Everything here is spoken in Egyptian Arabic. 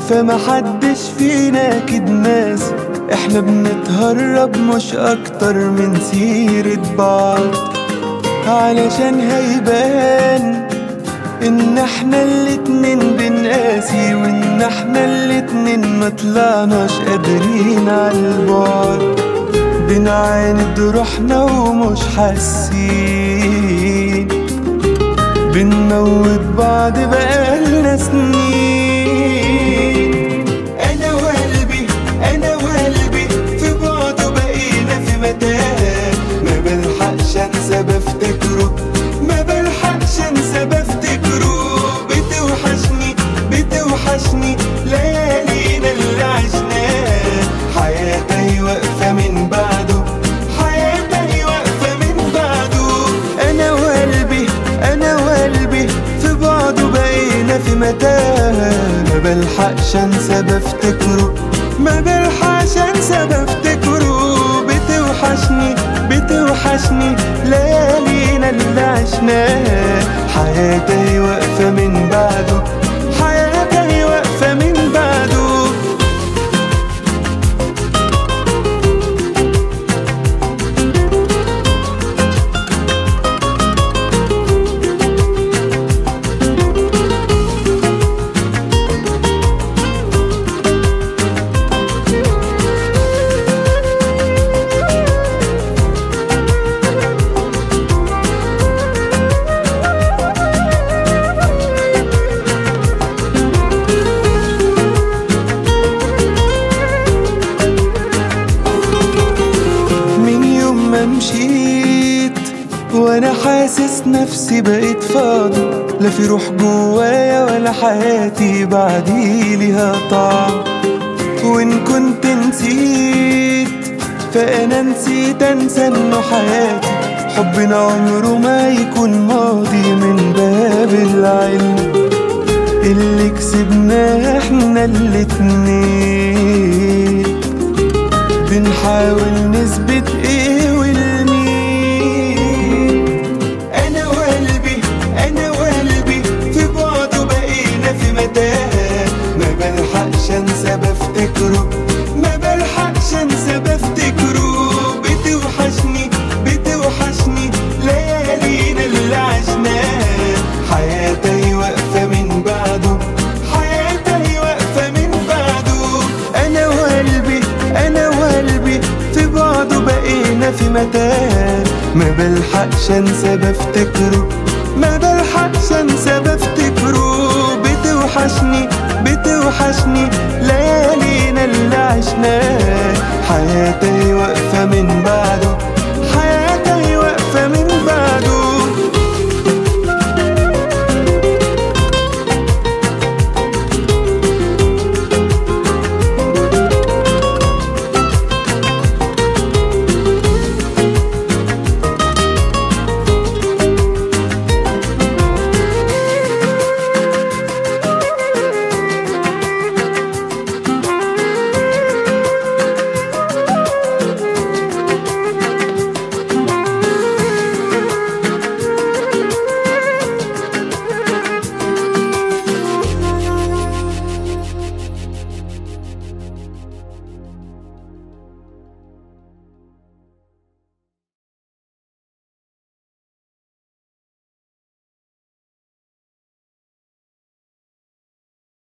فما حدش فينا اكيد ناسي احنا بنتهرب مش اكتر من سيرة بعض علشان هيبان ان احنا الاتنين بنقاسي وان احنا الاتنين مطلعناش قادرين عالبعد بنعاند روحنا ومش حاسين بنموت بعض بقالنا سنين انا وقلبي انا وقلبي في بعضه بقينا في متاهة ما بلحقش انسى بفتكره ما بلحقش انسى بفتكره بتوحشني بتوحشني ليالينا اللي عشناها حياتي واقفة من بعده حياتي واقفة من بعده أنا وقلبي أنا وقلبي في بعضه بقينا في متاهة ما بلحقش أنسى بفتكره ما بلحقش أنسى بفتكره بتوحشني بتوحشني ليالينا اللي عشناها حياتي واقفة من بعده حياتي واقفة من بعده من يوم ما مشيت وانا حاسس نفسي بقيت فاضي لا في روح جوايا ولا حياتي بعدي ليها طعم وان كنت نسيت فانا نسيت انسى انه حياتي حبنا عمره ما يكون ماضي من باب العلم اللي كسبناه احنا الاتنين بنحاول نثبت ايه والمين انا وقلبي انا وقلبي في بعضه بقينا في متاهة ما بلحقش انسى بفتكره ما بلحقش انسى بفتكره بتوحشني بتوحشني ليالينا اللي عشناها حياتي واقفة من بعده حياتي واقفة من بعده أنا وقلبي أنا وقلبي في بعضه بقينا في متاهة ما بلحقش أنسى بفتكره ما بلحقش أنسى بفتكره بتوحشني بتوحشني ليالينا اللي عشناها حياتي واقفة من بعده